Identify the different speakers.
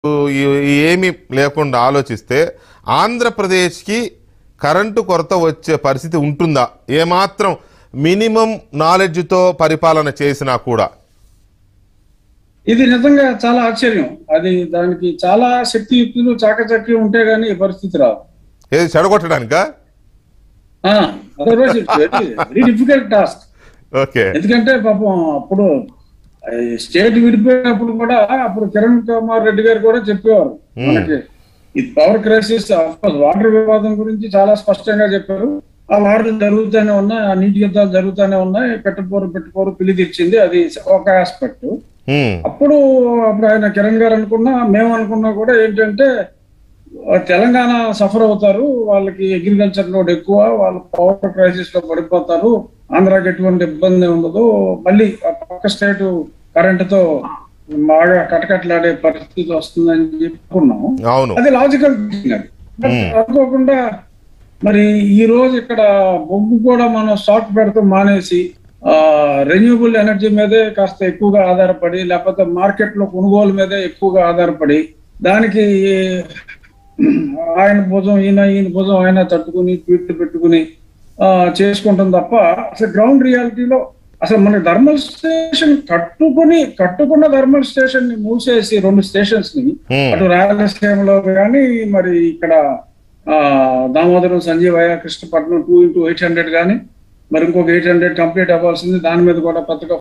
Speaker 1: ఈ- ఏమీ లేకుండా ఆలోచిస్తే ఆంధ్రప్రదేశ్కి కరెంటు కొరత వచ్చే పరిస్థితి ఉంటుందా ఏమాత్రం మినిమం నాలెడ్జ్తో పరిపాలన చేసినా కూడా
Speaker 2: ఇది నిజంగా చాలా ఆశ్చర్యం అది దానికి చాలా శక్తియుక్తులు చాకచక్యం ఉంటే గానీ ఈ పరిస్థితి రాదు
Speaker 1: ఏది చెడగొట్టడానికా
Speaker 2: otherwise it's very very difficult task
Speaker 1: okay
Speaker 2: ఎందుకంటే పాపం అప్పుడు స్టేట్ విడిపోయినప్పుడు కూడా అప్పుడు కిరణ్ కుమార్ రెడ్డి గారు కూడా చెప్పేవారు మనకి ఇది పవర్ క్రైసిస్ వాటర్ వివాదం గురించి చాలా స్పష్టంగా చెప్పారు ఆ వార్లు జరుగుతూనే ఉన్నాయి ఆ నీటి యుద్ధాలు జరుగుతూనే ఉన్నాయి పెట్టపోరు పెట్టపోరు పిలి తెచ్చింది అది ఒక ఆస్పెక్ట్
Speaker 1: ఉమ్,
Speaker 2: అప్పుడు అప్పుడు ఆయన కిరణ్ గారు అనుకున్నా మేము అనుకున్నా కూడా ఏంటంటే ఆ, తెలంగాణ సఫర్ అవుతారు వాళ్ళకి అగ్రికల్చర్ లోడ్ ఎక్కువ వాళ్ళు పవర్ క్రైసిస్ లో పడిపోతారు ఆంధ్రాకి ఎటువంటి ఇబ్బంది ఉండదు మళ్ళీ ఆ పక్క స్టేట్ కరెంట్ తో బాగా కటకట్లాడే పరిస్థితి వస్తుందని చెప్పుకున్నాం
Speaker 1: అవును
Speaker 2: అది లాజికల్ థింగ్ అది బట్ అనుకోకుండా మరి ఈ రోజు ఇక్కడ బొగ్గు కూడా మనం స్టాక్ పెడతాం మానేసి రెన్యూబుల్ ఎనర్జీ మీదే కాస్త ఎక్కువగా ఆధారపడి లేకపోతే మార్కెట్ లో కొనుగోలు మీదే ఎక్కువగా ఆధారపడి దానికి ఆయన భుజం ఈయన ఈయన భుజం ఆయన తట్టుకుని ట్వీట్లు పెట్టుకుని ఆ, చేసుకుంటాం తప్ప అసలు గ్రౌండ్ రియాలిటీలో అసలు మన థర్మల్ స్టేషన్ కట్టుకుని కట్టుకున్న థర్మల్ స్టేషన్ ని మూసేసి రెండు స్టేషన్స్ ని
Speaker 1: Hmm.
Speaker 2: అటు రాయలసీమలో కానీ మరి ఇక్కడ ఆ Damodaram Sanjivayya Krishnapatnam two into eight hundred కానీ మరి ఇంకొక ఎయిట్ హండ్రెడ్ కంప్లీట్ అవ్వాల్సింది దాని మీద కూడా పెద్దగా